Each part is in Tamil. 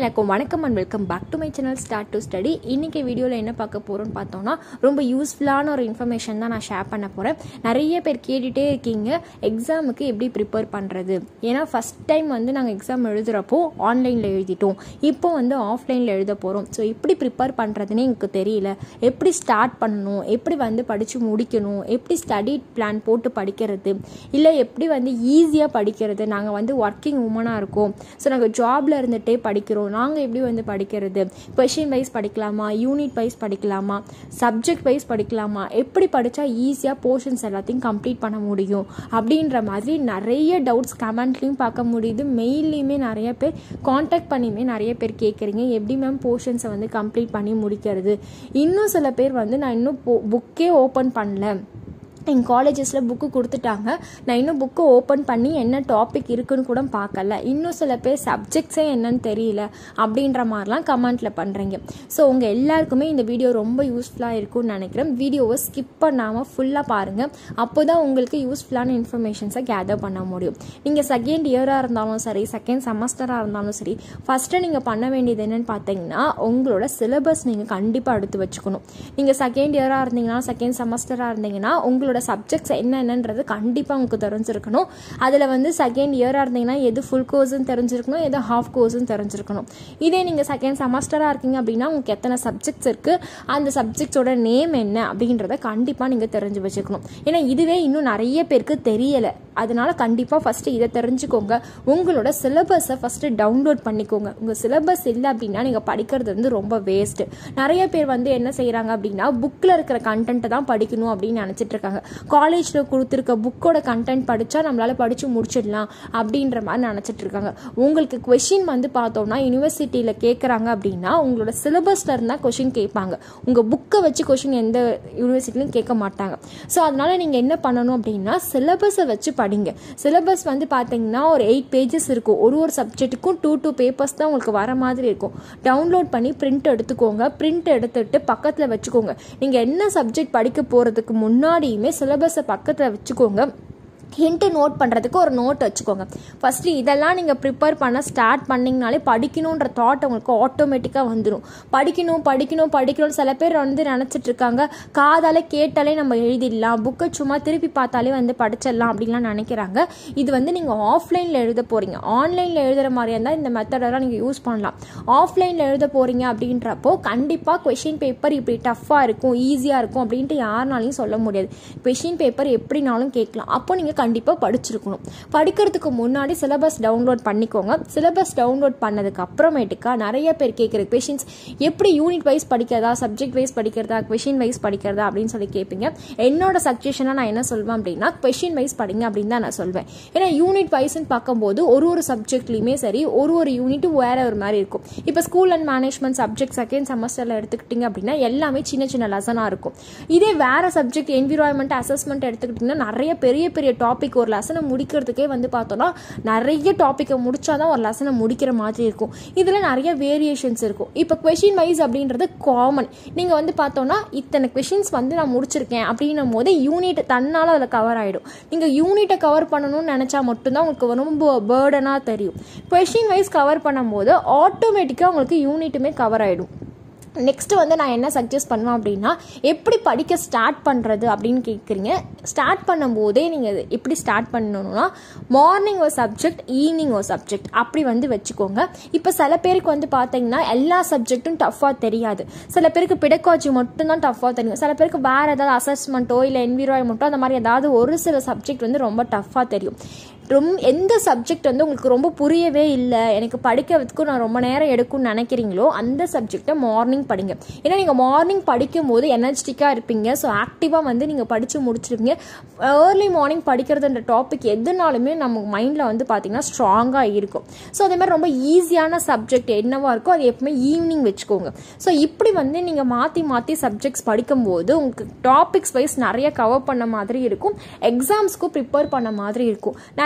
எல்லாருக்கும் வணக்கம் and welcome back to my channel start to study இன்னைக்கு வீடியோவில் என்ன பார்க்க போகிறோம்னு பார்த்தோம்னா ரொம்ப யூஸ்ஃபுல்லான ஒரு இன்ஃபர்மேஷன் தான் நான் ஷேர் பண்ண போகிறேன் நிறைய பேர் கேட்டுகிட்டே இருக்கீங்க எக்ஸாமுக்கு எப்படி ப்ரிப்பேர் பண்ணுறது ஏன்னா ஃபஸ்ட் டைம் வந்து நாங்கள் எக்ஸாம் எழுதுகிறப்போ ஆன்லைனில் எழுதிட்டோம் இப்போ வந்து ஆஃப்லைனில் எழுத போகிறோம் ஸோ எப்படி ப்ரிப்பேர் பண்ணுறதுனே எனக்கு தெரியல எப்படி ஸ்டார்ட் பண்ணணும் எப்படி வந்து படித்து முடிக்கணும் எப்படி ஸ்டடி பிளான் போட்டு படிக்கிறது இல்லை எப்படி வந்து ஈஸியாக படிக்கிறது நாங்கள் வந்து ஒர்க்கிங் உமனாக இருக்கோம் ஸோ நாங்கள் ஜாபில் இருந்துகிட்டே படிக்கிறோம் நாங்கள் எப்படி வந்து படிக்கிறது கொஷின் வைஸ் படிக்கலாமா யூனிட் வைஸ் படிக்கலாமா சப்ஜெக்ட் வைஸ் படிக்கலாமா எப்படி படித்தா ஈஸியாக போர்ஷன்ஸ் எல்லாத்தையும் கம்ப்ளீட் பண்ண முடியும் அப்படின்ற மாதிரி நிறைய டவுட்ஸ் கமெண்ட்லேயும் பார்க்க முடியுது மெயில்லையுமே நிறைய பேர் காண்டாக்ட் பண்ணியுமே நிறைய பேர் கேட்குறீங்க எப்படி மேம் போர்ஷன்ஸை வந்து கம்ப்ளீட் பண்ணி முடிக்கிறது இன்னும் சில பேர் வந்து நான் இன்னும் புக்கே ஓப்பன் பண்ணல எங்கள் காலேஜஸில் புக்கு கொடுத்துட்டாங்க நான் இன்னும் புக்கு ஓப்பன் பண்ணி என்ன டாபிக் இருக்குன்னு கூட பார்க்கல இன்னும் சில பேர் சப்ஜெக்ட்ஸே என்னன்னு தெரியல அப்படின்ற மாதிரிலாம் கமெண்ட்டில் பண்ணுறீங்க ஸோ உங்கள் எல்லாருக்குமே இந்த வீடியோ ரொம்ப யூஸ்ஃபுல்லாக இருக்கும்னு நினைக்கிறேன் வீடியோவை ஸ்கிப் பண்ணாமல் ஃபுல்லாக பாருங்கள் அப்போ தான் உங்களுக்கு யூஸ்ஃபுல்லான இன்ஃபர்மேஷன்ஸை கேதர் பண்ண முடியும் நீங்கள் செகண்ட் இயராக இருந்தாலும் சரி செகண்ட் செமஸ்டராக இருந்தாலும் சரி ஃபஸ்ட்டு நீங்கள் பண்ண வேண்டியது என்னென்னு பார்த்தீங்கன்னா உங்களோட சிலபஸ் நீங்கள் கண்டிப்பாக எடுத்து வச்சுக்கணும் நீங்கள் செகண்ட் இயராக இருந்தீங்கன்னா செகண்ட் செமஸ்டராக இருந்தீங்கன்னா உங்களோட உங்களோட சப்ஜெக்ட்ஸ் என்னென்னன்றது கண்டிப்பாக உங்களுக்கு தெரிஞ்சிருக்கணும் அதில் வந்து செகண்ட் இயராக இருந்தீங்கன்னா எது ஃபுல் கோர்ஸ்னு தெரிஞ்சிருக்கணும் எது ஹாஃப் கோர்ஸ்னு தெரிஞ்சிருக்கணும் இதே நீங்கள் செகண்ட் செமஸ்டராக இருக்கீங்க அப்படின்னா உங்களுக்கு எத்தனை சப்ஜெக்ட்ஸ் இருக்குது அந்த சப்ஜெக்ட்ஸோட நேம் என்ன அப்படின்றத கண்டிப்பாக நீங்கள் தெரிஞ்சு வச்சுக்கணும் ஏன்னா இதுவே இன்னும் நிறைய பேருக்கு தெரியலை அதனால கண்டிப்பாக ஃபஸ்ட்டு இதை தெரிஞ்சுக்கோங்க உங்களோட சிலபஸை ஃபஸ்ட்டு டவுன்லோட் பண்ணிக்கோங்க உங்கள் சிலபஸ் இல்லை அப்படின்னா நீங்கள் படிக்கிறது வந்து ரொம்ப வேஸ்ட்டு நிறைய பேர் வந்து என்ன செய்கிறாங்க அப்படின்னா புக்கில் இருக்கிற கண்டென்ட்டை தான் படிக்கணும் அப்படின்னு நினச்சிட்டு இருக்காங்க காலேஜில் கொடுத்துருக்க புக்கோட கண்டென்ட் படித்தா நம்மளால் படித்து முடிச்சிடலாம் அப்படின்ற மாதிரி நினச்சிட்டு இருக்காங்க உங்களுக்கு கொஷின் வந்து பார்த்தோம்னா யூனிவர்சிட்டியில் கேட்குறாங்க அப்படின்னா உங்களோட சிலபஸில் இருந்தால் கொஷின் கேட்பாங்க உங்கள் புக்கை வச்சு கொஷின் எந்த யூனிவர்சிட்டிலையும் கேட்க மாட்டாங்க ஸோ அதனால் நீங்கள் என்ன பண்ணணும் அப்படின்னா சிலபஸை வச்சு படிங்க சிலபஸ் வந்து பார்த்தீங்கன்னா ஒரு எயிட் பேஜஸ் இருக்கும் ஒரு ஒரு சப்ஜெக்ட்டுக்கும் டூ டூ பேப்பர்ஸ் தான் உங்களுக்கு வர மாதிரி இருக்கும் டவுன்லோட் பண்ணி பிரிண்ட் எடுத்துக்கோங்க பிரிண்ட் எடுத்துட்டு பக்கத்தில் வச்சுக்கோங்க நீங்கள் என்ன சப்ஜெக்ட் படிக்க போகிறதுக்கு முன்னாடியுமே சிலபஸை பக்கத்தில் வச்சுக்கோங்க ஹிண்ட்டு நோட் பண்ணுறதுக்கு ஒரு நோட் வச்சுக்கோங்க ஃபஸ்ட்டு இதெல்லாம் நீங்கள் ப்ரிப்பேர் பண்ண ஸ்டார்ட் பண்ணிங்கனாலே படிக்கணுன்ற தாட் உங்களுக்கு ஆட்டோமேட்டிக்காக வந்துடும் படிக்கணும் படிக்கணும் படிக்கணும்னு சில பேர் வந்து நினச்சிட்டு இருக்காங்க காதால் கேட்டாலே நம்ம எழுதிடலாம் புக்கை சும்மா திருப்பி பார்த்தாலே வந்து படிச்சிடலாம் அப்படின்லாம் நினைக்கிறாங்க இது வந்து நீங்கள் ஆஃப்லைனில் எழுத போகிறீங்க ஆன்லைனில் எழுதுகிற மாதிரியா இருந்தால் இந்த மெத்தடெல்லாம் நீங்கள் யூஸ் பண்ணலாம் ஆஃப்லைனில் எழுத போகிறீங்க அப்படின்றப்போ கண்டிப்பாக கொஷின் பேப்பர் இப்படி டஃப்பாக இருக்கும் ஈஸியாக இருக்கும் அப்படின்ட்டு யாருனாலையும் சொல்ல முடியாது கொஷின் பேப்பர் எப்படினாலும் கேட்கலாம் அப்போ நீங்கள் கண்டிப்பாக படிச்சிருக்கணும் படிக்கிறதுக்கு முன்னாடி சிலபஸ் டவுன்லோட் பண்ணிக்கோங்க சிலபஸ் டவுன்லோட் பண்ணதுக்கு அப்புறமேட்டுக்கா நிறைய பேர் கேட்குற கொஷின்ஸ் எப்படி யூனிட் வைஸ் படிக்கிறதா சப்ஜெக்ட் வைஸ் படிக்கிறதா கொஷின் வைஸ் படிக்கிறதா அப்படின்னு சொல்லி கேட்பீங்க என்னோட சஜஷனாக நான் என்ன சொல்வேன் அப்படின்னா கொஷின் வைஸ் படிங்க அப்படின்னு தான் நான் சொல்வேன் ஏன்னா யூனிட் வைஸ்ன்னு பார்க்கும்போது ஒரு ஒரு சப்ஜெக்ட்லையுமே சரி ஒரு ஒரு யூனிட்டும் வேற ஒரு மாதிரி இருக்கும் இப்போ school and management subject second செமஸ்டரில் எடுத்துக்கிட்டிங்க அப்படின்னா எல்லாமே சின்ன சின்ன லெசனாக இருக்கும் இதே வேற சப்ஜெக்ட் என்விரான்மெண்ட் அசஸ்மெண்ட் எடுத்துக்கிட்டிங்கன்னா நிறைய பெரிய பெரிய டாபிக் ஒரு லெசனை முடிக்கிறதுக்கே வந்து பார்த்தோன்னா நிறைய டாப்பிக்கை முடிச்சாதான் ஒரு லெசனை முடிக்கிற மாதிரி இருக்கும் இதில் நிறைய வேரியேஷன்ஸ் இருக்கும் இப்போ கொஷின் வைஸ் அப்படின்றது காமன் நீங்கள் வந்து பார்த்தோன்னா இத்தனை கொஷின்ஸ் வந்து நான் முடிச்சிருக்கேன் அப்படின்னும் போது யூனிட் தன்னால் அதில் கவர் ஆகிடும் நீங்கள் யூனிட்டை கவர் பண்ணணும்னு நினச்சா மட்டும்தான் உங்களுக்கு ரொம்ப பேர்டனாக தெரியும் கொஷின் வைஸ் கவர் பண்ணும்போது ஆட்டோமேட்டிக்காக உங்களுக்கு யூனிட்டுமே கவர் ஆகிடும் நெக்ஸ்ட்டு வந்து நான் என்ன சஜஸ்ட் பண்ணுவேன் அப்படின்னா எப்படி படிக்க ஸ்டார்ட் பண்ணுறது அப்படின்னு கேட்குறீங்க ஸ்டார்ட் பண்ணும்போதே நீங்கள் எப்படி ஸ்டார்ட் பண்ணணும்னா மார்னிங் ஒரு சப்ஜெக்ட் ஈவினிங் ஒரு சப்ஜெக்ட் அப்படி வந்து வச்சுக்கோங்க இப்போ சில பேருக்கு வந்து பார்த்தீங்கன்னா எல்லா சப்ஜெக்ட்டும் டஃப்பாக தெரியாது சில பேருக்கு பிடக்காஜி மட்டும்தான் டஃப்பாக தெரியும் சில பேருக்கு வேறு ஏதாவது அசஸ்மெண்ட்டோ இல்லை என்விரான்மெண்ட்டோ அந்த மாதிரி ஏதாவது ஒரு சில சப்ஜெக்ட் வந்து ரொம்ப டஃப்பாக தெரியும் ரொம்ப எந்த சப்ஜெக்ட் வந்து உங்களுக்கு ரொம்ப புரியவே இல்லை எனக்கு படிக்கிறதுக்கும் நான் ரொம்ப நேரம் எடுக்கும்னு நினைக்கிறீங்களோ அந்த சப்ஜெக்டை மார்னிங் படிங்க ஏன்னா நீங்கள் மார்னிங் படிக்கும் போது எனர்ஜெட்டிக்காக இருப்பீங்க ஸோ ஆக்டிவாக வந்து நீங்கள் படித்து முடிச்சிருவீங்க ஏர்லி மார்னிங் படிக்கிறதுன்ற டாபிக் எதுனாலுமே நம்ம மைண்டில் வந்து பார்த்தீங்கன்னா ஸ்ட்ராங்காக இருக்கும் ஸோ அதே மாதிரி ரொம்ப ஈஸியான சப்ஜெக்ட் என்னவா இருக்கோ அது எப்பவுமே ஈவினிங் வச்சுக்கோங்க ஸோ இப்படி வந்து நீங்கள் மாற்றி மாற்றி சப்ஜெக்ட்ஸ் படிக்கும்போது உங்களுக்கு டாபிக்ஸ் வைஸ் நிறைய கவர் பண்ண மாதிரி இருக்கும் எக்ஸாம்ஸ்க்கும் ப்ரிப்பேர் பண்ண மாதிரி இருக்கும் நிறைய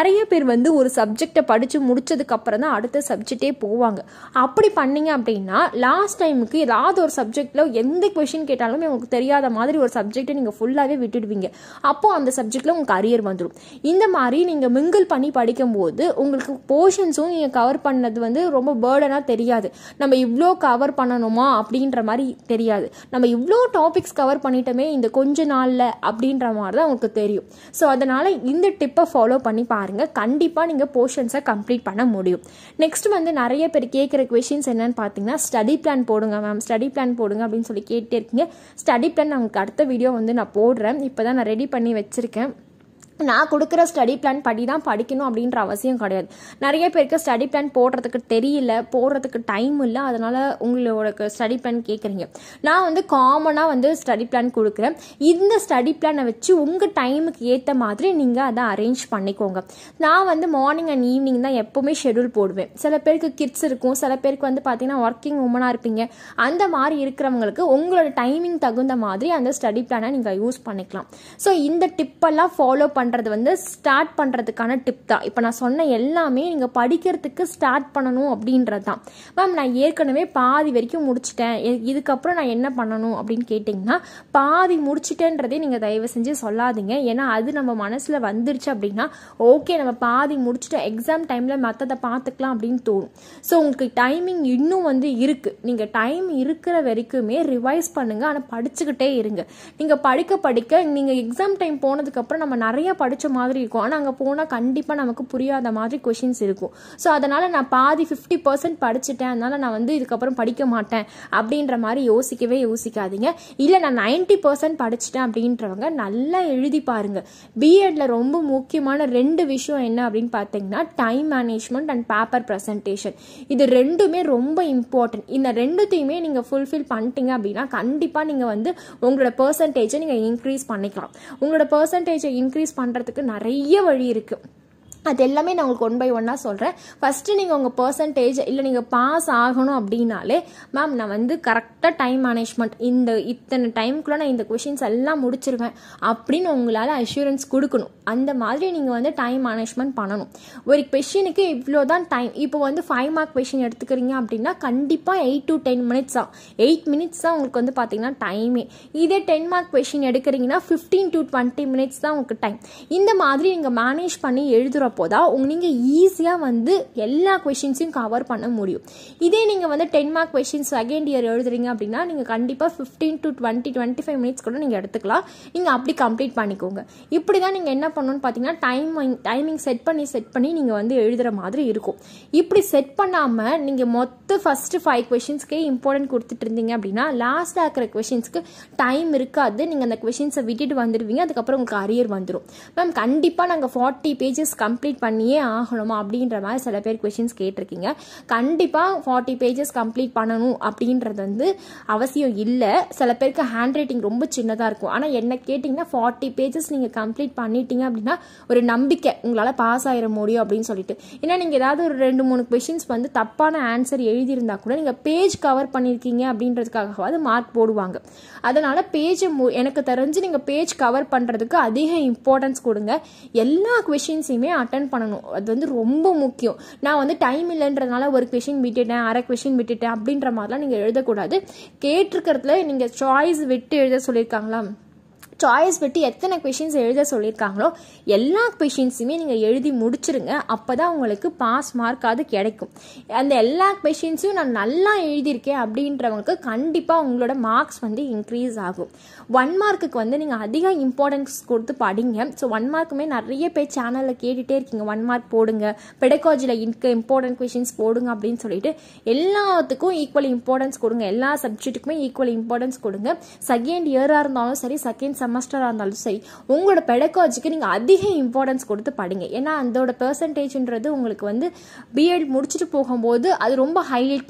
நிறைய பேர் வந்து ஒரு சப்ஜெக்டை படித்து முடிச்சதுக்கு அப்புறம் தான் அடுத்த சப்ஜெக்டே போவாங்க அப்படி பண்ணீங்க அப்படின்னா லாஸ்ட் டைமுக்கு ஏதாவது ஒரு சப்ஜெக்டில் எந்த கொஷின் கேட்டாலுமே உங்களுக்கு தெரியாத மாதிரி ஒரு சப்ஜெக்டை நீங்கள் ஃபுல்லாகவே விட்டுடுவீங்க அப்போ அந்த சப்ஜெக்டில் உங்களுக்கு அரியர் வந்துடும் இந்த மாதிரி நீங்கள் மிங்கிள் பண்ணி படிக்கும்போது உங்களுக்கு போர்ஷன்ஸும் நீங்கள் கவர் பண்ணது வந்து ரொம்ப பேர்டனாக தெரியாது நம்ம இவ்வளோ கவர் பண்ணணுமா அப்படின்ற மாதிரி தெரியாது நம்ம இவ்வளோ டாபிக்ஸ் கவர் பண்ணிட்டோமே இந்த கொஞ்ச நாளில் அப்படின்ற மாதிரி தான் உங்களுக்கு தெரியும் ஸோ அதனால் இந்த டிப்பை ஃபாலோ பண்ணி பாருங்கள் கண்டிப்பாக நீங்கள் போர்ஷன்ஸை கம்ப்ளீட் பண்ண முடியும் நெக்ஸ்ட் வந்து நிறைய பேர் கேட்குற கொஷின்ஸ் என்னன்னு பார்த்தீங்கன்னா ஸ்டடி பிளான் போடுங்க மேம் ஸ்டடி பிளான் போடுங்க அப்படின்னு சொல்லி கேட்டே இருக்கீங்க ஸ்டடி பிளான் உங்களுக்கு அடுத்த வீடியோ வந்து நான் போடுறேன் இப்போ தான் நான் ரெடி பண்ணி வச்சுருக்கேன் நான் கொடுக்குற ஸ்டடி பிளான் படி தான் படிக்கணும் அப்படின்ற அவசியம் கிடையாது நிறைய பேருக்கு ஸ்டடி பிளான் போடுறதுக்கு தெரியல போடுறதுக்கு டைம் இல்லை அதனால் உங்களோட ஸ்டடி பிளான் கேட்குறீங்க நான் வந்து காமனாக வந்து ஸ்டடி பிளான் கொடுக்குறேன் இந்த ஸ்டடி பிளானை வச்சு உங்கள் டைமுக்கு ஏற்ற மாதிரி நீங்கள் அதை அரேஞ்ச் பண்ணிக்கோங்க நான் வந்து மார்னிங் அண்ட் ஈவினிங் தான் எப்போவுமே ஷெடியூல் போடுவேன் சில பேருக்கு கிட்ஸ் இருக்கும் சில பேருக்கு வந்து பார்த்தீங்கன்னா ஒர்க்கிங் உமனாக இருப்பீங்க அந்த மாதிரி இருக்கிறவங்களுக்கு உங்களோட டைமிங் தகுந்த மாதிரி அந்த ஸ்டடி பிளானை நீங்கள் யூஸ் பண்ணிக்கலாம் ஸோ இந்த டிப்பெல்லாம் ஃபாலோ பண்ண பண்ணுறது வந்து ஸ்டார்ட் பண்ணுறதுக்கான டிப் தான் இப்போ நான் சொன்ன எல்லாமே நீங்கள் படிக்கிறதுக்கு ஸ்டார்ட் பண்ணணும் அப்படின்றது தான் மேம் நான் ஏற்கனவே பாதி வரைக்கும் முடிச்சிட்டேன் இதுக்கப்புறம் நான் என்ன பண்ணணும் அப்படின்னு கேட்டிங்கன்னா பாதி முடிச்சிட்டேன்றதே நீங்கள் தயவு செஞ்சு சொல்லாதீங்க ஏன்னா அது நம்ம மனசில் வந்துருச்சு அப்படின்னா ஓகே நம்ம பாதி முடிச்சுட்டோம் எக்ஸாம் டைமில் மற்றதை பார்த்துக்கலாம் அப்படின்னு தோணும் ஸோ உங்களுக்கு டைமிங் இன்னும் வந்து இருக்குது நீங்கள் டைம் இருக்கிற வரைக்குமே ரிவைஸ் பண்ணுங்கள் ஆனால் படிச்சுக்கிட்டே இருங்க நீங்கள் படிக்க படிக்க நீங்கள் எக்ஸாம் டைம் போனதுக்கப்புறம் நம்ம நிறைய படித்த மாதிரி இருக்கும் ஆனால் அங்கே போனால் கண்டிப்பாக நமக்கு புரியாத மாதிரி கொஷின்ஸ் இருக்கும் ஸோ அதனால் நான் பாதி ஃபிஃப்டி பர்சன்ட் படிச்சுட்டேன் அதனால் நான் வந்து இதுக்கப்புறம் படிக்க மாட்டேன் அப்படின்ற மாதிரி யோசிக்கவே யோசிக்காதீங்க இல்லை நான் நைன்ட்டி பர்சன்ட் படிச்சுட்டேன் அப்படின்றவங்க நல்லா எழுதி பாருங்கள் பிஎட்ல ரொம்ப முக்கியமான ரெண்டு விஷயம் என்ன அப்படின்னு பார்த்தீங்கன்னா time management and paper presentation இது ரெண்டுமே ரொம்ப இம்பார்ட்டன்ட் இந்த ரெண்டுத்தையுமே நீங்கள் ஃபுல்ஃபில் பண்ணிட்டீங்க அப்படின்னா கண்டிப்பாக நீங்கள் வந்து உங்களோட பர்சன்டேஜை நீங்கள் இன்க்ரீஸ் பண்ணிக்கலாம் உங்களோட பர்சன்டேஜை இன்க்ரீஸ் பண்ணுறதுக்கு நிறைய வழி இருக்குது அது எல்லாமே நான் உங்களுக்கு ஒன் பை ஒன்னாக சொல்கிறேன் ஃபஸ்ட்டு நீங்கள் உங்கள் பர்சன்டேஜ் இல்லை நீங்கள் பாஸ் ஆகணும் அப்படின்னாலே மேம் நான் வந்து கரெக்டாக டைம் மேனேஜ்மெண்ட் இந்த இத்தனை டைமுக்குள்ளே நான் இந்த கொஷின்ஸ் எல்லாம் முடிச்சிருவேன் அப்படின்னு உங்களால் அஷூரன்ஸ் கொடுக்கணும் அந்த மாதிரி நீங்கள் வந்து டைம் மேனேஜ்மெண்ட் பண்ணணும் ஒரு கொஷினுக்கு இவ்வளோ தான் டைம் இப்போ வந்து ஃபைவ் மார்க் கொஷின் எடுத்துக்கிறீங்க அப்படின்னா கண்டிப்பாக எயிட் டு டென் மினிட்ஸ் தான் எயிட் மினிட்ஸ் தான் உங்களுக்கு வந்து பார்த்தீங்கன்னா டைமே இதே டென் மார்க் கொஷின் எடுக்கிறீங்கன்னா ஃபிஃப்டீன் டு டுவெண்ட்டி மினிட்ஸ் தான் உங்களுக்கு டைம் இந்த மாதிரி நீங்கள் மேனேஜ் பண்ணி எழுதுகிற பண்ணுறப்போ தான் உங்க நீங்கள் ஈஸியாக வந்து எல்லா கொஷின்ஸையும் கவர் பண்ண முடியும் இதே நீங்கள் வந்து ten mark questions second year எழுதுறீங்க அப்படின்னா நீங்கள் கண்டிப்பாக fifteen to twenty twenty five minutes கூட நீங்கள் எடுத்துக்கலாம் நீங்கள் அப்படி கம்ப்ளீட் பண்ணிக்கோங்க இப்படி தான் நீங்கள் என்ன பண்ணணும்னு பார்த்தீங்கன்னா டைமிங் டைமிங் செட் பண்ணி செட் பண்ணி நீங்கள் வந்து எழுதுகிற மாதிரி இருக்கும் இப்படி செட் பண்ணாமல் நீங்கள் மொத்த ஃபஸ்ட்டு ஃபைவ் கொஷின்ஸ்க்கே இம்பார்ட்டன்ட் கொடுத்துட்டு இருந்தீங்க அப்படின்னா லாஸ்ட்டாக இருக்கிற கொஷின்ஸ்க்கு டைம் இருக்காது நீங்கள் அந்த கொஷின்ஸை விட்டுட்டு வந்துடுவீங்க அதுக்கப்புறம் உங்களுக்கு அரியர் வந்துடும் மேம் கண்டிப்பாக நாங்கள் ஃபார்ட்டி பேஜஸ் கம்ப்ளீட் பண்ணியே ஆகணுமா அப்படின்ற மாதிரி சில பேர் கொஷின்ஸ் கேட்டிருக்கீங்க கண்டிப்பாக ஃபார்ட்டி பேஜஸ் கம்ப்ளீட் பண்ணணும் அப்படின்றது வந்து அவசியம் இல்லை சில பேருக்கு ஹேண்ட் ரைட்டிங் ரொம்ப சின்னதாக இருக்கும் ஆனால் என்ன கேட்டிங்கன்னா ஃபார்ட்டி பேஜஸ் நீங்கள் கம்ப்ளீட் பண்ணிட்டீங்க அப்படின்னா ஒரு நம்பிக்கை உங்களால் பாஸ் ஆயிட முடியும் அப்படின்னு சொல்லிட்டு ஏன்னா நீங்கள் ஏதாவது ஒரு ரெண்டு மூணு கொஷின்ஸ் வந்து தப்பான ஆன்சர் எழுதியிருந்தா கூட நீங்கள் பேஜ் கவர் பண்ணியிருக்கீங்க அப்படின்றதுக்காகவாது மார்க் போடுவாங்க அதனால் பேஜை எனக்கு தெரிஞ்சு நீங்கள் பேஜ் கவர் பண்ணுறதுக்கு அதிக இம்பார்ட்டன்ஸ் கொடுங்க எல்லா கொஷின்ஸையுமே அட்டன் பண்ணணும் அது வந்து ரொம்ப முக்கியம் நான் வந்து டைம் இல்லைன்றதுனால ஒரு கொஷின் விட்டுட்டேன் அரை கொஷின் விட்டுட்டேன் அப்படின்ற மாதிரிலாம் நீங்கள் எழுதக்கூடாது கேட்டிருக்கிறதுல நீங்கள் சாய்ஸ் விட்டு எழுத சொல்லியிருக்காங்களா சாய்ஸ் விட்டு எத்தனை கொஷின்ஸ் எழுத சொல்லியிருக்காங்களோ எல்லா கொஷின்ஸுமே நீங்கள் எழுதி முடிச்சிருங்க அப்போ தான் உங்களுக்கு பாஸ் மார்க்காவது கிடைக்கும் அந்த எல்லா கொஷின்ஸும் நான் நல்லா எழுதியிருக்கேன் அப்படின்றவங்களுக்கு கண்டிப்பாக உங்களோட மார்க்ஸ் வந்து இன்க்ரீஸ் ஆகும் ஒன் மார்க்குக்கு வந்து நீங்கள் அதிக இம்பார்ட்டன்ஸ் கொடுத்து படிங்க ஸோ ஒன் மார்க்குமே நிறைய பேர் சேனலில் கேட்டுகிட்டே இருக்கீங்க ஒன் மார்க் போடுங்க பெடகாஜியில் இன்க இம்பார்ட்டன்ட் கொஷின்ஸ் போடுங்க அப்படின்னு சொல்லிட்டு எல்லாத்துக்கும் ஈக்குவல் இம்பார்ட்டன்ஸ் கொடுங்க எல்லா சப்ஜெக்ட்டுக்குமே ஈக்குவல் இம்பார்ட்டன்ஸ் கொடுங்க செகண்ட் இயராக இருந்தாலும் சரி செகண்ட் செமஸ்டராக இருந்தாலும் சரி உங்களோட பெடகாஜிக்கு நீங்கள் அதிக இம்பார்ட்டன்ஸ் கொடுத்து படிங்க ஏன்னா அதோட பெர்சன்டேஜ்ன்றது உங்களுக்கு வந்து பிஎட் முடிச்சுட்டு போகும்போது அது ரொம்ப ஹைலைட் பண்ணி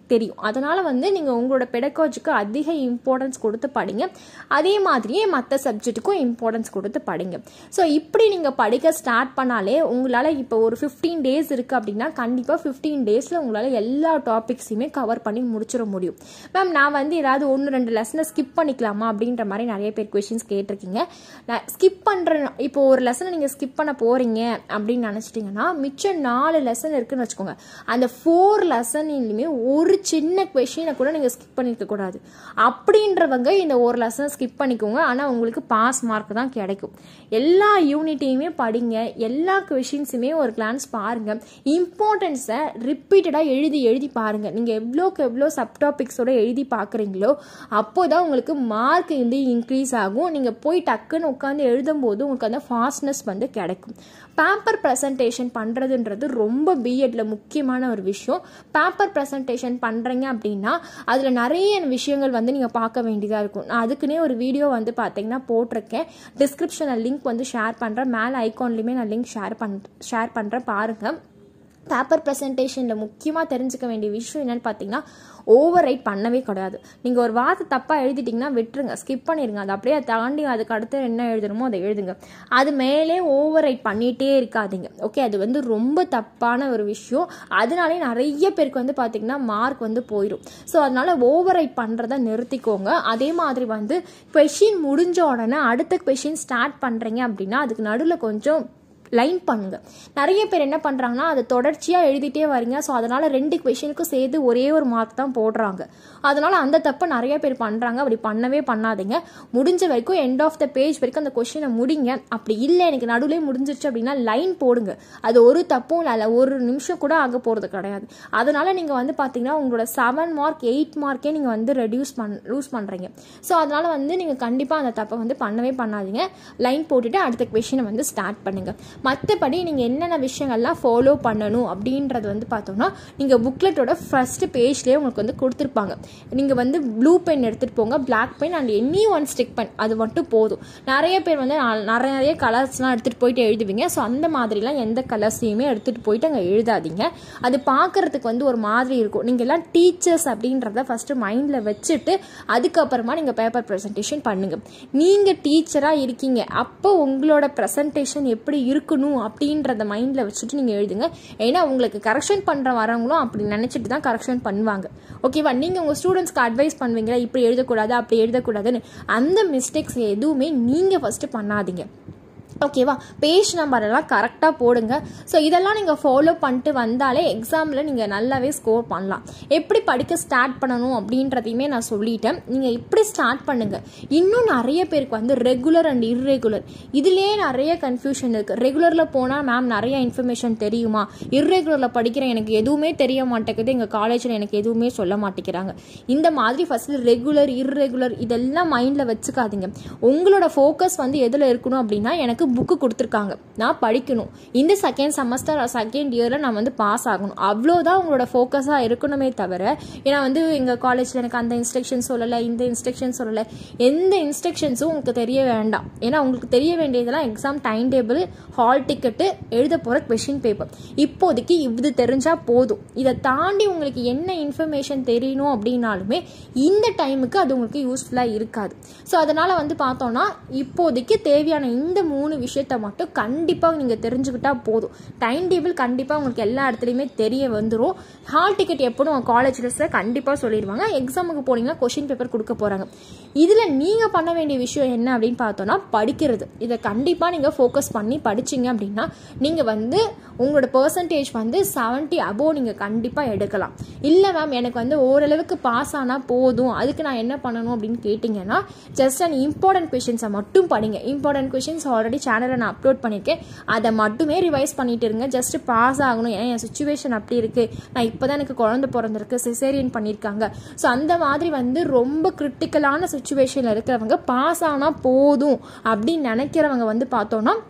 தெரியும் அதனால் வந்து நீங்கள் உங்களோட பெடகாஜுக்கு அதிக இம்பார்ட்டன்ஸ் கொடுத்து படிங்க அதே மாதிரியே மற்ற சப்ஜெக்ட்டுக்கும் இம்பார்ட்டன்ஸ் கொடுத்து படிங்க ஸோ இப்படி நீங்கள் படிக்க ஸ்டார்ட் பண்ணாலே உங்களால் இப்போ ஒரு ஃபிஃப்டீன் டேஸ் இருக்குது அப்படின்னா கண்டிப்பாக ஃபிஃப்டீன் டேஸில் உங்களால் எல்லா டாபிக்ஸையுமே கவர் பண்ணி முடிச்சிட முடியும் மேம் நான் வந்து ஏதாவது ஒன்று ரெண்டு லெசனை ஸ்கிப் பண்ணிக்கலாமா அப்படின்ற மாதிரி நிறைய பேர் கொஷின்ஸ் கேட்டிருக்கீங்க நான் ஸ்கிப் பண்ணுற இப்போ ஒரு லெசனை நீங்கள் ஸ்கிப் பண்ண போகிறீங்க அப்படின்னு நினச்சிட்டிங்கன்னா மிச்சம் நாலு லெசன் இருக்குன்னு வச்சுக்கோங்க அந்த ஃபோர் லெசன்லையுமே ஒரு சின்ன கொஷினை கூட நீங்கள் ஸ்கிப் பண்ணியிருக்க கூடாது அப்படின்றவங்க இந்த ஒரு லெசனை ஸ்கிப் பண்ணிக்கோங்க ஆனால் உங்களுக்கு பாஸ் மார்க் தான் கிடைக்கும் எல்லா யூனிட்டையுமே படிங்க எல்லா கொஷின்ஸுமே ஒரு கிளான்ஸ் பாருங்கள் இம்பார்ட்டன்ஸை ரிப்பீட்டடாக எழுதி எழுதி பாருங்கள் நீங்கள் எவ்வளோக்கு எவ்வளோ சப்டாபிக்ஸோட எழுதி பார்க்குறீங்களோ அப்போ தான் உங்களுக்கு மார்க் வந்து இன்க்ரீஸ் ஆகும் நீங்கள் போய் டக்குன்னு உட்காந்து எழுதும்போது உங்களுக்கு அந்த ஃபாஸ்ட்னஸ் வந்து கிடைக்கும் பேப்பர் ப்ரெசன்டேஷன் பண்ணுறதுன்றது ரொம்ப பிஎட்ல முக்கியமான ஒரு விஷயம் பேப்பர் ப்ரெசன்டேஷன் பண்ணுறீங்க அப்படின்னா அதில் நிறைய விஷயங்கள் வந்து நீங்கள் பார்க்க வேண்டியதாக இருக்கும் நான் அதுக்குன்னே ஒரு வீடியோ வந்து பார்த்தீங்கன்னா போட்டிருக்கேன் டிஸ்கிரிப்ஷனில் லிங்க் வந்து ஷேர் பண்ணுறேன் மேலே ஐகான்லேயுமே நான் லிங்க் ஷேர் பண் ஷேர் பண்ணுறேன் பாருங்கள் பேப்பர் ப்ரெசன்டேஷனில் முக்கியமாக தெரிஞ்சுக்க வேண்டிய விஷயம் என்னென்னு பார்த்தீங்கன்னா ஓவர் ரைட் பண்ணவே கிடையாது நீங்கள் ஒரு வார்த்தை தப்பாக எழுதிட்டிங்கன்னா விட்டுருங்க ஸ்கிப் பண்ணிடுங்க அது அப்படியே தாண்டி அதுக்கு அடுத்து என்ன எழுதணுமோ அதை எழுதுங்க அது மேலே ஓவர் ரைட் பண்ணிகிட்டே இருக்காதீங்க ஓகே அது வந்து ரொம்ப தப்பான ஒரு விஷயம் அதனாலே நிறைய பேருக்கு வந்து பார்த்திங்கன்னா மார்க் வந்து போயிடும் ஸோ அதனால் ஓவர் ரைட் பண்ணுறத நிறுத்திக்கோங்க அதே மாதிரி வந்து கொஷின் முடிஞ்ச உடனே அடுத்த கொஷின் ஸ்டார்ட் பண்ணுறீங்க அப்படின்னா அதுக்கு நடுவில் கொஞ்சம் லைன் பண்ணுங்க நிறைய பேர் என்ன பண்ணுறாங்கன்னா அதை தொடர்ச்சியாக எழுதிட்டே வரீங்க ஸோ அதனால் ரெண்டு கொஷினுக்கும் சேர்த்து ஒரே ஒரு மார்க் தான் போடுறாங்க அதனால் அந்த தப்பை நிறைய பேர் பண்ணுறாங்க அப்படி பண்ணவே பண்ணாதீங்க முடிஞ்ச வரைக்கும் எண்ட் ஆஃப் த பேஜ் வரைக்கும் அந்த கொஷினை முடிங்க அப்படி இல்லை எனக்கு நடுவில் முடிஞ்சிருச்சு அப்படின்னா லைன் போடுங்க அது ஒரு தப்பும் இல்லை ஒரு நிமிஷம் கூட ஆக போகிறது கிடையாது அதனால் நீங்கள் வந்து பார்த்தீங்கன்னா உங்களோட செவன் மார்க் எயிட் மார்க்கே நீங்கள் வந்து ரெடியூஸ் பண் லூஸ் பண்ணுறீங்க ஸோ அதனால் வந்து நீங்கள் கண்டிப்பாக அந்த தப்பை வந்து பண்ணவே பண்ணாதீங்க லைன் போட்டுட்டு அடுத்த கொஷினை வந்து ஸ்டார்ட் பண்ணுங்கள் மற்றபடி நீங்கள் என்னென்ன விஷயங்கள்லாம் ஃபாலோ பண்ணணும் அப்படின்றது வந்து பார்த்தோம்னா நீங்கள் புக்லெட்டோட ஃபஸ்ட்டு பேஜ்லேயே உங்களுக்கு வந்து கொடுத்துருப்பாங்க நீங்கள் வந்து ப்ளூ பென் எடுத்துகிட்டு போங்க black pen and any one stick pen அது மட்டும் போதும் நிறைய பேர் வந்து நிறைய நிறைய கலர்ஸ்லாம் எடுத்துகிட்டு போயிட்டு எழுதுவீங்க ஸோ அந்த மாதிரிலாம் எந்த கலர்ஸையுமே எடுத்துகிட்டு போயிட்டு அங்கே எழுதாதீங்க அது பார்க்குறதுக்கு வந்து ஒரு மாதிரி இருக்கும் நீங்கள் எல்லாம் டீச்சர்ஸ் அப்படின்றத ஃபஸ்ட்டு மைண்டில் வச்சுட்டு அதுக்கப்புறமா நீங்கள் பேப்பர் ப்ரெசன்டேஷன் பண்ணுங்கள் நீங்கள் டீச்சராக இருக்கீங்க அப்போ உங்களோட ப்ரெசன்டேஷன் எப்படி இருக்கணும் அப்படின்றத மைண்டில் வச்சுட்டு நீங்கள் எழுதுங்க ஏன்னா உங்களுக்கு கரெக்ஷன் பண்ணுற வரவங்களும் அப்படி நினச்சிட்டு தான் கரெக்ஷன் பண்ணுவாங்க ஓகேவா நீங்கள் உங்கள் ஸ்டூடெண்ட்ஸ்க்கு அட்வைஸ் பண்ணுவீங்களா இப்படி எழுதக்கூடாது அப்படி எழுதக்கூடாதுன்னு அந்த மிஸ்டேக்ஸ் எதுவுமே நீங்கள் ஃபஸ்ட்டு பண்ணாதீங்க ஓகேவா பேஜ் நம்பர் எல்லாம் கரெக்டாக போடுங்க ஸோ இதெல்லாம் நீங்கள் ஃபாலோ பண்ணிட்டு வந்தாலே எக்ஸாமில் நீங்கள் நல்லாவே ஸ்கோர் பண்ணலாம் எப்படி படிக்க ஸ்டார்ட் பண்ணணும் அப்படின்றதையுமே நான் சொல்லிட்டேன் நீங்கள் இப்படி ஸ்டார்ட் பண்ணுங்கள் இன்னும் நிறைய பேருக்கு வந்து ரெகுலர் அண்ட் இர்ரெகுலர் இதுலேயே நிறைய கன்ஃபியூஷன் இருக்குது ரெகுலரில் போனால் மேம் நிறைய இன்ஃபர்மேஷன் தெரியுமா இர்ரெகுலரில் படிக்கிற எனக்கு எதுவுமே தெரிய மாட்டேங்குது எங்கள் காலேஜில் எனக்கு எதுவுமே சொல்ல மாட்டேங்கிறாங்க இந்த மாதிரி ஃபஸ்ட்டு ரெகுலர் இர்ரெகுலர் இதெல்லாம் மைண்டில் வச்சுக்காதீங்க உங்களோட ஃபோக்கஸ் வந்து எதில் இருக்கணும் அப்படின்னா எனக்கு புக்கு கொடுத்துருக்காங்க நான் படிக்கணும் இந்த செகண்ட் செமஸ்டர் செகண்ட் இயரில் நான் வந்து பாஸ் ஆகணும் அவ்வளோதான் உங்களோட ஃபோக்கஸாக இருக்கணுமே தவிர ஏன்னா வந்து எங்கள் காலேஜில் எனக்கு அந்த இன்ஸ்ட்ரக்ஷன் சொல்லலை இந்த இன்ஸ்ட்ரக்ஷன் சொல்லலை எந்த இன்ஸ்ட்ரக்ஷன்ஸும் உங்களுக்கு தெரிய வேண்டாம் ஏன்னா உங்களுக்கு தெரிய வேண்டியதெல்லாம் exam time table hall ticket எழுத போகிற கொஷின் பேப்பர் இப்போதைக்கு இது தெரிஞ்சால் போதும் இதை தாண்டி உங்களுக்கு என்ன இன்ஃபர்மேஷன் தெரியணும் அப்படின்னாலுமே இந்த டைமுக்கு அது உங்களுக்கு யூஸ்ஃபுல்லாக இருக்காது ஸோ அதனால் வந்து பார்த்தோன்னா இப்போதைக்கு தேவையான இந்த மூணு விஷயத்த மட்டும் கண்டிப்பாக நீங்கள் தெரிஞ்சுக்கிட்டா போதும் டைம் டேபிள் கண்டிப்பாக உங்களுக்கு எல்லா இடத்துலையுமே தெரிய வந்துடும் ஹால் டிக்கெட் எப்போதும் உங்கள் காலேஜ் லிஸ்ட்டில் கண்டிப்பாக சொல்லிடுவாங்க எக்ஸாமுக்கு போனீங்கன்னா கொஷின் பேப்பர் கொடுக்க போகிறாங்க இதில் நீங்கள் பண்ண வேண்டிய விஷயம் என்ன அப்படின்னு பார்த்தோன்னா படிக்கிறது இதை கண்டிப்பாக நீங்கள் ஃபோக்கஸ் பண்ணி படிச்சிங்க அப்படின்னா நீங்கள் வந்து உங்களோட பர்சன்டேஜ் வந்து செவன்ட்டி அபோவ் நீங்கள் கண்டிப்பாக எடுக்கலாம் இல்லை மேம் எனக்கு வந்து ஓரளவுக்கு பாஸ் ஆனால் போதும் அதுக்கு நான் என்ன பண்ணணும் அப்படின்னு கேட்டிங்கன்னா ஜஸ்ட் அண்ட் இம்பார்ட்டன்ட் கொஷின்ஸை மட்டும் படிங்க இம்பார்ட்டன்ட் கொஷின்ஸ் ஆல்ரெடி சேனலில் நான் அப்லோட் பண்ணியிருக்கேன் அதை மட்டுமே ரிவைஸ் பண்ணிட்டு இருங்க ஜஸ்ட் பாஸ் ஆகணும் ஏன்னா என் சுச்சுவேஷன் அப்படி இருக்குது நான் இப்போ தான் எனக்கு குழந்தை பிறந்திருக்கு சிசேரியன் பண்ணியிருக்காங்க ஸோ அந்த மாதிரி வந்து ரொம்ப கிரிட்டிக்கலான சுச்சுவேஷனில் இருக்கிறவங்க பாஸ் ஆனால் போதும் அப்படின்னு நினைக்கிறவங்க வந்து பார்த்தோன்னா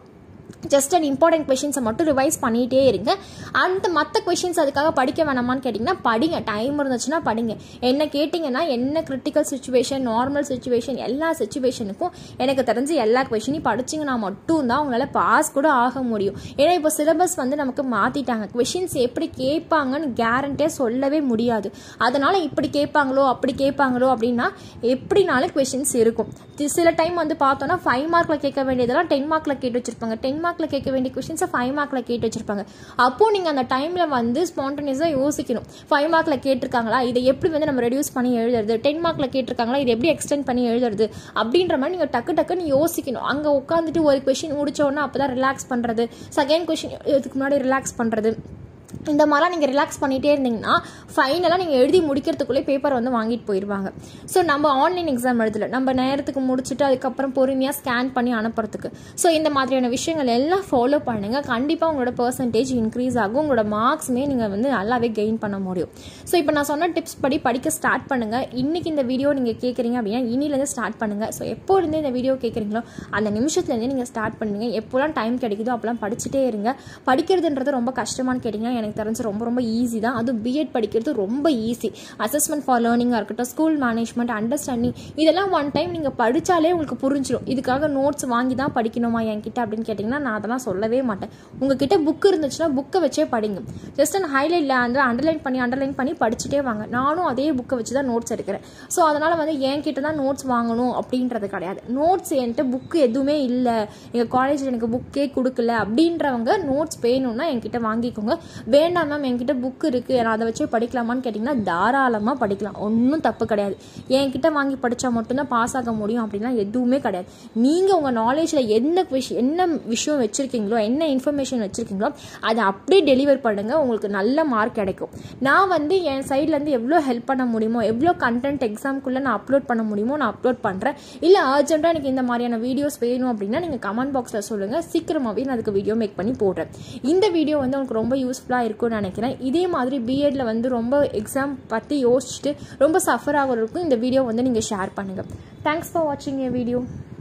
ஜஸ்ட் அண்ட் இம்பார்ட்டன்ட் கொஷின்ஸை மட்டும் ரிவைஸ் பண்ணிகிட்டே இருங்க அந்த மற்ற கொஷின்ஸ் அதுக்காக படிக்க வேணாமான்னு கேட்டிங்கன்னா படிங்க டைம் இருந்துச்சுன்னா படிங்க என்ன கேட்டிங்கன்னா என்ன கிரிட்டிக்கல் சுச்சுவேஷன் நார்மல் சுச்சுவேஷன் எல்லா சுச்சுவேஷனுக்கும் எனக்கு தெரிஞ்சு எல்லா கொஷினையும் படிச்சிங்கன்னா மட்டும்தான் உங்களால் பாஸ் கூட ஆக முடியும் ஏன்னா இப்போ சிலபஸ் வந்து நமக்கு மாற்றிட்டாங்க கொஷின்ஸ் எப்படி கேட்பாங்கன்னு கேரண்டியாக சொல்லவே முடியாது அதனால் இப்படி கேட்பாங்களோ அப்படி கேட்பாங்களோ அப்படின்னா எப்படினாலும் கொஷின்ஸ் இருக்கும் சில டைம் வந்து பார்த்தோன்னா ஃபைவ் மார்க்கில் கேட்க வேண்டியதெல்லாம் டென் மார்க்கில் கேட்டு வச்சிருப்பாங்க டென் மார்க்கில் கேட்க வேண்டிய கொஷின்ஸை ஃபைவ் மார்க்கில் கேட்டு வச்சிருப்பாங்க அப்போது நீங்கள் அந்த டைமில் வந்து ஸ்பான்டனியஸாக யோசிக்கணும் ஃபைவ் மார்க்கில் கேட்டிருக்காங்களா இதை எப்படி வந்து நம்ம ரெடியூஸ் பண்ணி எழுதுறது டென் மார்க்கில் கேட்டிருக்காங்களா இதை எப்படி எக்ஸ்டெண்ட் பண்ணி எழுதுறது அப்படின்ற மாதிரி நீங்கள் டக்கு டக்குன்னு யோசிக்கணும் அங்கே உட்காந்துட்டு ஒரு கொஷின் முடிச்சோன்னா அப்போ தான் ரிலாக்ஸ் பண்ணுறது செகண்ட் கொஷின் இதுக்கு முன்னாடி ரிலாக்ஸ் பண்ணுறது இந்த மாதிரிலாம் நீங்கள் ரிலாக்ஸ் பண்ணிகிட்டே இருந்தீங்கன்னா ஃபைனலாக நீங்கள் எழுதி முடிக்கிறதுக்குள்ளே பேப்பர் வந்து வாங்கிட்டு போயிடுவாங்க ஸோ நம்ம ஆன்லைன் எக்ஸாம் எழுதல நம்ம நேரத்துக்கு முடிச்சுட்டு அதுக்கப்புறம் பொறுமையாக ஸ்கேன் பண்ணி அனுப்புறதுக்கு ஸோ இந்த மாதிரியான விஷயங்கள் எல்லாம் ஃபாலோ பண்ணுங்கள் கண்டிப்பாக உங்களோட பர்சன்டேஜ் இன்க்ரீஸ் ஆகும் உங்களோட மார்க்ஸுமே நீங்கள் வந்து நல்லாவே கெயின் பண்ண முடியும் ஸோ இப்போ நான் சொன்ன டிப்ஸ் படி படிக்க ஸ்டார்ட் பண்ணுங்கள் இன்றைக்கி இந்த வீடியோ நீங்கள் கேட்குறீங்க அப்படின்னா இனிலேருந்து ஸ்டார்ட் பண்ணுங்கள் ஸோ எப்போலேருந்து இந்த வீடியோ கேட்குறீங்களோ அந்த நிமிஷத்துலேருந்து நீங்கள் ஸ்டார்ட் பண்ணுங்கள் எப்போலாம் டைம் கிடைக்குதோ அப்போலாம் படிச்சுட்டே இருங்க படிக்கிறதுன்றது ரொம்ப கஷ்டமானு கேட்டிங்கன்னா எனக்கு தெரிஞ்சு ரொம்ப ரொம்ப ஈஸி தான் அதுவும் பிஎட் படிக்கிறது ரொம்ப ஈஸி அசஸ்மெண்ட் ஃபார் லேர்னிங்காக இருக்கட்டும் ஸ்கூல் மேனேஜ்மெண்ட் அண்டர்ஸ்டாண்டிங் இதெல்லாம் ஒன் டைம் நீங்கள் படித்தாலே உங்களுக்கு புரிஞ்சிடும் இதுக்காக நோட்ஸ் வாங்கி தான் படிக்கணுமா என்கிட்ட அப்படின்னு கேட்டிங்கன்னா நான் அதெல்லாம் சொல்லவே மாட்டேன் உங்ககிட்ட புக் இருந்துச்சுன்னா புக்கை வச்சே படிங்க ஜஸ்ட் அந்த ஹைலைட்டில் அந்த அண்டர்லைன் பண்ணி அண்டர்லைன் பண்ணி படிச்சுட்டே வாங்க நானும் அதே புக்கை வச்சு தான் நோட்ஸ் எடுக்கிறேன் ஸோ அதனால் வந்து என்கிட்ட தான் நோட்ஸ் வாங்கணும் அப்படின்றது கிடையாது நோட்ஸ் என்கிட்ட புக்கு எதுவுமே இல்லை எங்கள் காலேஜில் எனக்கு புக்கே கொடுக்கல அப்படின்றவங்க நோட்ஸ் வேணும்னா என்கிட்ட வாங்கிக்கோங்க வேண்டாம் மேம் என்கிட்ட புக் இருக்குது நான் அதை வச்சு படிக்கலாமான்னு கேட்டிங்கன்னா தாராளமாக படிக்கலாம் ஒன்றும் தப்பு கிடையாது என்கிட்ட வாங்கி படித்தா மட்டும்தான் பாஸ் ஆக முடியும் அப்படின்னா எதுவுமே கிடையாது நீங்கள் உங்கள் நாலேஜில் என்ன விஷயம் என்ன விஷயம் வச்சுருக்கீங்களோ என்ன இன்ஃபர்மேஷன் வச்சுருக்கீங்களோ அதை அப்படியே டெலிவர் பண்ணுங்கள் உங்களுக்கு நல்ல மார்க் கிடைக்கும் நான் வந்து என் சைட்லேருந்து எவ்வளோ ஹெல்ப் பண்ண முடியுமோ எவ்வளோ கண்டென்ட் எக்ஸாம்குள்ளே நான் அப்லோட் பண்ண முடியுமோ நான் அப்லோட் பண்ணுறேன் இல்லை அர்ஜென்ட்டாக எனக்கு இந்த மாதிரியான வீடியோஸ் வேணும் அப்படின்னா நீங்கள் கமெண்ட் பாக்ஸில் சொல்லுங்கள் சீக்கிரமாகவே நான் அதுக்கு வீடியோ மேக் பண்ணி போடுறேன் இந்த வீடியோ வந்து உங்களுக்கு ரொம்ப யூஸ்ஃபுல்லாக இருக்கும்னு நினைக்கிறேன் இதே மாதிரி பிஎட்ல வந்து ரொம்ப எக்ஸாம் பற்றி யோசிச்சுட்டு ரொம்ப சஃபர் ஆகிறதுக்கும் இந்த வீடியோ வந்து நீங்கள் ஷேர் பண்ணுங்கள் தேங்க்ஸ் ஃபார் வாட்சிங் ஏ வீடியோ